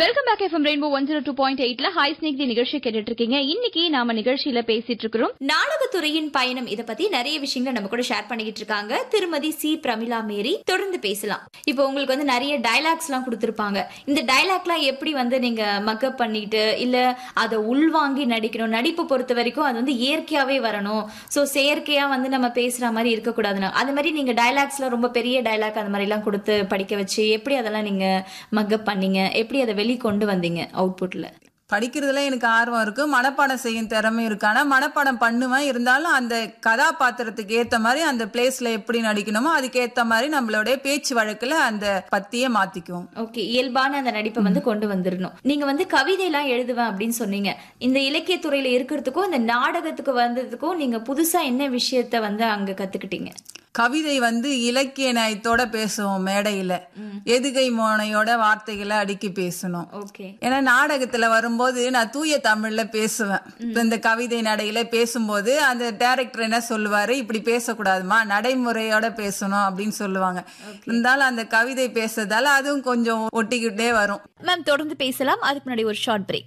welcome back FM Rainbow one zero two point எயிட்ல hi ஸ்னேக் தி நிகழ்ச்சி கேட்டுட்டு இருக்கீங்க இன்னைக்கு நாம நிகழ்ச்சியில பேசிட்டு இருக்கிறோம் நாடகத்துறையின் பயணம் இத பத்தி நிறைய விஷயங்களை நம்ம கூட ஷேர் பண்ணிக்கிட்டு இருக்காங்க திருமதி சி பிரமிளா மேரி தொடர்ந்து பேசலாம் இப்போ உங்களுக்கு வந்து நிறைய டைலாக்ஸ் எல்லாம் கொடுத்திருப்பாங்க இந்த டைலாக்லாம் எப்படி வந்து நீங்க மக்கப் பண்ணிட்டு இல்ல அதை உள்வாங்கி நடிக்கணும் நடிப்பு பொறுத்த வரைக்கும் அது வந்து இயற்கையாவே வரணும் சோ செயற்கையா வந்து நம்ம பேசுற மாதிரி இருக்கக்கூடாதுன்னு அது மாதிரி நீங்க டைலாக்ஸ்ல ரொம்ப பெரிய டைலாக் அந்த மாதிரி எல்லாம் கொடுத்து படிக்க வச்சு எப்படி அதெல்லாம் நீங்க மக்கப் பண்ணீங்க எப்படி அதை வெளிக்கொண்டு வந்தீங்க அவுட்புட்ல படிக்கிறதுல எனக்கு ஆர்வம் இருக்கு மனப்பாடம் செய்யும் திறமை இருக்கு ஆனா மனப்பாடம் பண்ணுவேன் இருந்தாலும் அந்த கதாபாத்திரத்துக்கு ஏத்த மாதிரி அந்த பிளேஸ்ல எப்படி நடிக்கணுமோ அதுக்கு ஏத்த மாதிரி நம்மளுடைய பேச்சு வழக்குல அந்த பத்தியே மாத்திக்குவோம் ஓகே இயல்பான அந்த நடிப்பை வந்து கொண்டு வந்துடணும் நீங்க வந்து கவிதை எல்லாம் எழுதுவேன் அப்படின்னு சொன்னீங்க இந்த இலக்கிய துறையில இருக்கிறதுக்கும் இந்த நாடகத்துக்கு வந்ததுக்கும் நீங்க புதுசா என்ன விஷயத்த வந்து அங்க கத்துக்கிட்டீங்க கவிதை வந்து இலக்கிய நயத்தோட பேசுவோம் மேடையில எதுகை மோனையோட வார்த்தைகளை அடுக்கி பேசணும் ஓகே ஏன்னா நாடகத்துல வரும்போது நான் தூய தமிழ்ல பேசுவேன் இப்ப இந்த கவிதை நடையில பேசும்போது அந்த டைரக்டர் என்ன சொல்லுவாரு இப்படி பேசக்கூடாதுமா நடைமுறையோட பேசணும் அப்படின்னு சொல்லுவாங்க இருந்தாலும் அந்த கவிதை பேசுறதால அதுவும் கொஞ்சம் ஒட்டிக்கிட்டே வரும் மேம் தொடர்ந்து பேசலாம் அதுக்கு முன்னாடி ஒரு ஷார்ட் பிரேக்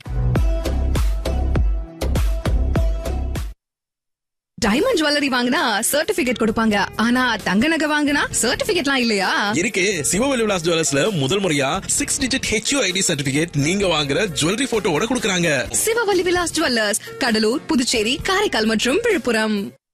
டைமண்ட் ஜுவல்லரி வாங்கினா சர்டிபிகேட் கொடுப்பாங்க ஆனா தங்க நகை வாங்கினா சர்டிபிகேட்லாம் இல்லையா இருக்கு சிவவெளி விலாஸ் ஜுவல்லர்ஸ்ல முதல் முறையா six digit HU ID certificate நீங்க வாங்குற ஜுவல்லரி போட்டோவோட கொடுக்கறாங்க சிவவல்லி விலாஸ் ஜுவல்லர்ஸ் கடலூர் புதுச்சேரி காரைக்கால் மற்றும் விழுப்புரம்